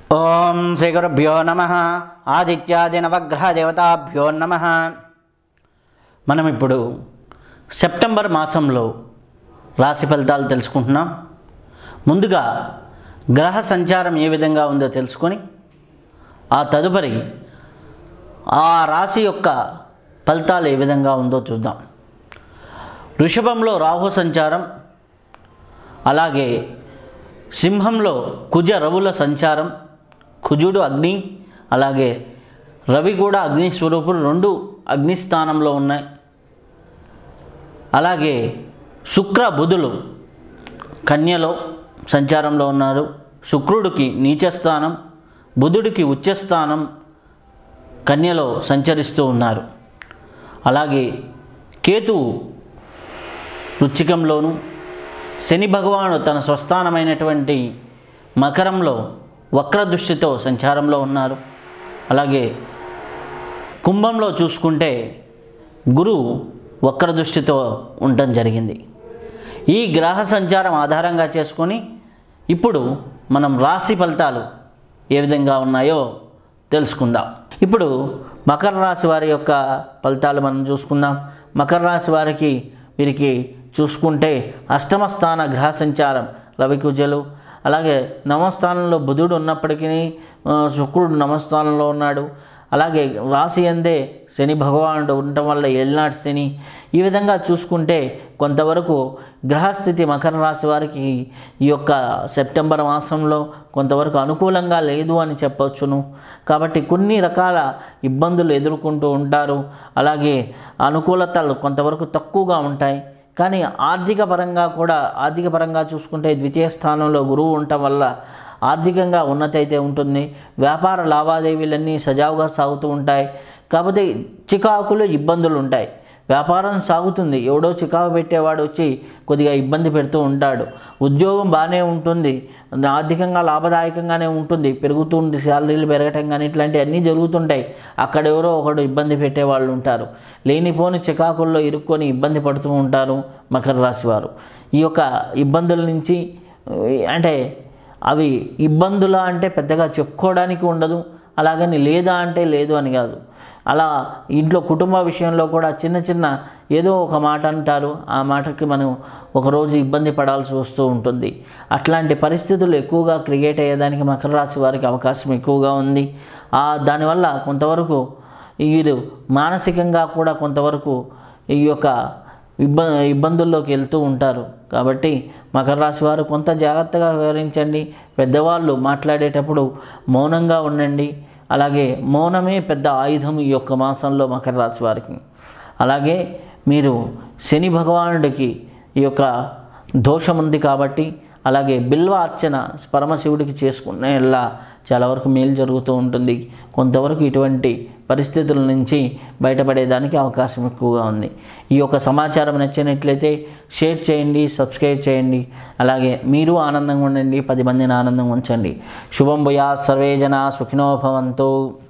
ఓం శ్రీ గురుభ్యో నమ ఆదిత్యాది నవగ్రహ దేవతాభ్యో నమ మనం ఇప్పుడు సెప్టెంబర్ మాసంలో రాశి ఫలితాలు తెలుసుకుంటున్నాం ముందుగా గ్రహ సంచారం ఏ విధంగా ఉందో తెలుసుకొని ఆ తదుపరి ఆ రాశి యొక్క ఫలితాలు ఏ విధంగా ఉందో చూద్దాం వృషభంలో రాహు సంచారం అలాగే సింహంలో కుజ రవుల సంచారం కుజుడు అగ్ని అలాగే రవి కూడా అగ్ని స్వరూపులు రెండు అగ్ని స్థానంలో ఉన్నాయి అలాగే శుక్ర బుధులు కన్యలో సంచారంలో ఉన్నారు శుక్రుడికి నీచస్థానం బుధుడికి ఉచ్చస్థానం కన్యలో సంచరిస్తూ ఉన్నారు అలాగే కేతువు వృచ్చికంలోను శని భగవాను తన స్వస్థానమైనటువంటి మకరంలో వక్ర దృష్టితో సంచారంలో ఉన్నారు అలాగే కుంభంలో చూసుకుంటే గురువు వక్ర దృష్టితో ఉండటం జరిగింది ఈ గ్రహ సంచారం ఆధారంగా చేసుకొని ఇప్పుడు మనం రాశి ఫలితాలు ఏ విధంగా ఉన్నాయో తెలుసుకుందాం ఇప్పుడు మకర రాశి వారి యొక్క ఫలితాలు మనం చూసుకుందాం మకర రాశి వారికి వీరికి చూసుకుంటే అష్టమ స్థాన గ్రహ సంచారం రవికుజలు అలాగే నవస్థానంలో బుధుడు ఉన్నప్పటికీ ఆ, శుక్రుడు నవస్థానంలో ఉన్నాడు అలాగే రాశి అందే శని భగవానుడు ఉండటం వల్ల ఏలినాటి శని ఈ విధంగా చూసుకుంటే కొంతవరకు గ్రహస్థితి మకర రాశి వారికి ఈ యొక్క సెప్టెంబర్ మాసంలో కొంతవరకు అనుకూలంగా లేదు అని చెప్పవచ్చును కాబట్టి కొన్ని రకాల ఇబ్బందులు ఎదుర్కొంటూ ఉంటారు అలాగే అనుకూలతలు కొంతవరకు తక్కువగా ఉంటాయి కానీ ఆర్థిక పరంగా కూడా ఆర్థిక పరంగా చూసుకుంటే ద్వితీయ స్థానంలో గురువు ఉండటం వల్ల ఆర్థికంగా ఉన్నతి అయితే ఉంటుంది వ్యాపార లావాదేవీలన్నీ సజావుగా సాగుతూ ఉంటాయి కాకపోతే చికాకులు ఇబ్బందులు ఉంటాయి వ్యాపారం సాగుతుంది ఎవడో చికాకు పెట్టేవాడు వచ్చి కొద్దిగా ఇబ్బంది పెడుతూ ఉంటాడు ఉద్యోగం బాగానే ఉంటుంది ఆర్థికంగా లాభదాయకంగానే ఉంటుంది పెరుగుతుంది శాలరీలు పెరగటం కానీ ఇట్లాంటివన్నీ జరుగుతుంటాయి అక్కడ ఎవరో ఒకడు ఇబ్బంది పెట్టేవాళ్ళు ఉంటారు లేనిపోని చికాకుల్లో ఇరుక్కొని ఇబ్బంది పడుతూ ఉంటారు మకర రాశి వారు ఈ యొక్క ఇబ్బందుల నుంచి అంటే అవి ఇబ్బందులా అంటే పెద్దగా చెప్పుకోవడానికి ఉండదు అలాగని లేదా అంటే లేదు అని కాదు అలా ఇంట్లో కుటుంబ విషయంలో కూడా చిన్న చిన్న ఏదో ఒక మాట అంటారు ఆ మాటకి మనం ఒకరోజు ఇబ్బంది పడాల్సి వస్తూ ఉంటుంది అట్లాంటి పరిస్థితులు ఎక్కువగా క్రియేట్ అయ్యేదానికి మకర రాశి వారికి అవకాశం ఎక్కువగా ఉంది ఆ దానివల్ల కొంతవరకు వీరు మానసికంగా కూడా కొంతవరకు ఈ యొక్క ఇబ్బ ఇబ్బందుల్లోకి వెళ్తూ ఉంటారు కాబట్టి మకర రాశి వారు కొంత జాగ్రత్తగా వివరించండి పెద్దవాళ్ళు మాట్లాడేటప్పుడు మౌనంగా ఉండండి అలాగే మౌనమే పెద్ద ఆయుధం ఈ యొక్క మాసంలో మకర రాశి వారికి అలాగే మీరు శని భగవానుడికి ఈ యొక్క దోషం ఉంది కాబట్టి అలాగే బిల్వ అర్చన పరమశివుడికి చేసుకునేలా చాలా వరకు మేలు జరుగుతూ ఉంటుంది కొంతవరకు ఇటువంటి పరిస్థితుల నుంచి బయటపడేదానికి అవకాశం ఎక్కువగా ఉంది ఈ యొక్క సమాచారం నచ్చినట్లయితే షేర్ చేయండి సబ్స్క్రైబ్ చేయండి అలాగే మీరు ఆనందంగా ఉండండి పది మందిని ఆనందంగా ఉంచండి శుభం భూయా సర్వే జన సుఖినో భవంతు